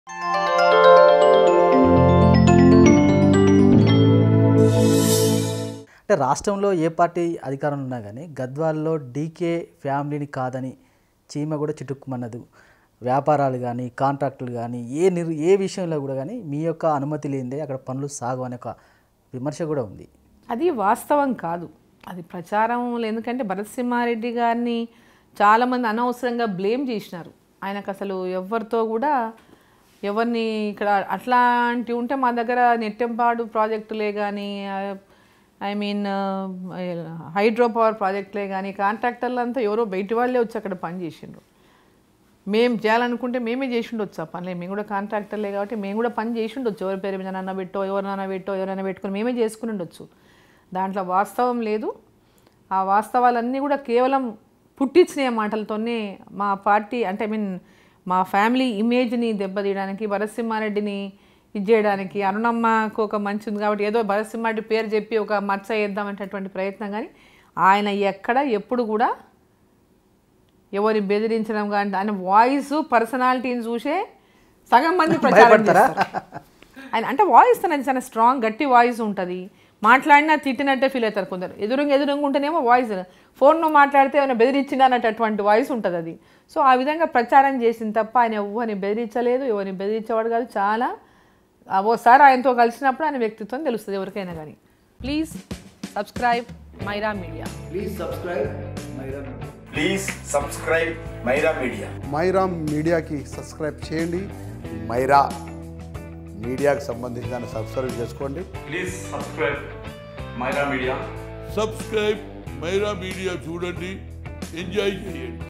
అంటే రాష్ట్రంలో ఏ పార్టీ అధికారంలో ఉన్నా కానీ గద్వాల్లో డీకే ఫ్యామిలీని కాదని చీమ కూడా చిటుక్కుమన్నదు వ్యాపారాలు కానీ కాంట్రాక్టులు కానీ ఏ నిర్ ఏ విషయంలో కూడా కానీ మీ యొక్క అనుమతి లేనిదే అక్కడ పనులు సాగు అనే ఒక విమర్శ కూడా ఉంది అది వాస్తవం కాదు అది ప్రచారం ఎందుకంటే భరత్ సింహారెడ్డి గారిని చాలామంది అనవసరంగా బ్లేమ్ చేసినారు ఆయనకు అసలు ఎవరితో కూడా ఎవరిని ఇక్కడ అట్లాంటివి ఉంటే మా దగ్గర నెట్టెంపాడు ప్రాజెక్టులే కానీ ఐ మీన్ హైడ్రో పవర్ ప్రాజెక్టులే కానీ కాంట్రాక్టర్లు అంతా ఎవరో బయటి వాళ్ళే వచ్చి అక్కడ పని చేసిండ్రు మేము చేయాలనుకుంటే మేమే చేసి ఉండొచ్చు ఆ పనులే మేము కూడా కాంట్రాక్టర్లే కాబట్టి మేము కూడా పని చేసి ఉండొచ్చు ఎవరి పేరు మీద నన్న పెట్టో ఎవరినైనా పెట్టో ఎవరైనా పెట్టుకొని మేమే చేసుకుని ఉండొచ్చు దాంట్లో వాస్తవం లేదు ఆ వాస్తవాలన్నీ కూడా కేవలం పుట్టించిన మాటలతోనే మా పార్టీ అంటే ఐ మీన్ మా ఫ్యామిలీ ఇమేజ్ని దెబ్బతీయడానికి భరత్సింహారెడ్డిని ఇది చేయడానికి అరుణమ్మకు ఒక మంచి ఉంది కాబట్టి ఏదో భరత్సింహారెడ్డి పేరు చెప్పి ఒక మచ్చ వేద్దామనేటటువంటి ప్రయత్నం కానీ ఆయన ఎక్కడ ఎప్పుడు కూడా ఎవరిని బెదిరించడం కానీ ఆయన వాయిస్ పర్సనాలిటీని చూసే సగం మంది ప్రచారం చేస్తారు ఆయన అంటే వాయిస్ తనది చాలా స్ట్రాంగ్ గట్టి వాయిస్ ఉంటుంది మాట్లాడినా తిట్టినట్టే ఫీల్ అవుతారు కొందరు ఎదురుంగా ఎదురుంగా ఉంటేనేమో వాయిస్ ఫోన్లో మాట్లాడితే ఏమైనా బెదిరించినా అన్నటువంటి వాయిస్ ఉంటుంది అది సో ఆ విధంగా ప్రచారం చేసింది తప్ప ఆయన ఎవరిని బెదిరించలేదు ఎవరిని బెదిరించేవాడు కాదు చాలా ఆ ఓసారి ఆయనతో కలిసినప్పుడు ఆయన వ్యక్తిత్వం తెలుస్తుంది ఎవరికైనా కానీ please subscribe Myra Media Please subscribe Myra Media. Please subscribe Myra Media మైరామ్ మీడియాకి సబ్స్క్రైబ్ చేయండి మైరా మీడియాకు సంబంధించి దాన్ని సబ్స్క్రైబ్ చేసుకోండి please subscribe Myra Media subscribe Myra Media చూడండి ఎంజాయ్ చేయండి